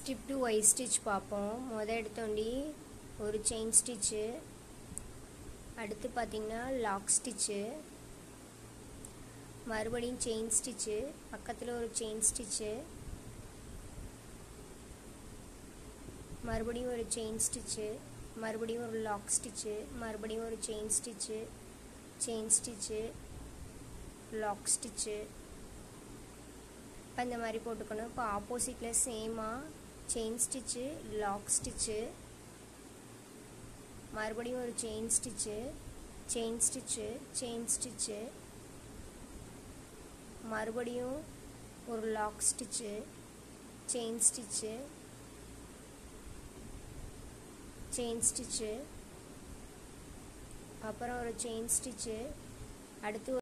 ஸ்டிப் to Y stitch பார்ப்போம் மொதல் எடுத்தோண்டி ஒரு செயின் ஸ்டிச்சு அடுத்து பார்த்தீங்கன்னா லாக் ஸ்டிச்சு மறுபடியும் செயின் ஸ்டிச்சு பக்கத்தில் ஒரு செயின் ஸ்டிச்சு மறுபடியும் ஒரு செயின் ஸ்டிச்சு மறுபடியும் ஒரு லாக் ஸ்டிச்சு மறுபடியும் ஒரு chain stitch chain stitch lock stitch இப்போ இந்த மாதிரி போட்டுக்கணும் இப்போ ஆப்போசிட்டில் சேமாக செயின் ஸ்டிச்சு லாக் ஸ்டிச்சு மறுபடியும் ஒரு chain stitch chain stitch chain stitch மறுபடியும் ஒரு lock stitch chain stitch chain stitch அப்புறம் ஒரு செயின் ஸ்டிச்சு அடுத்து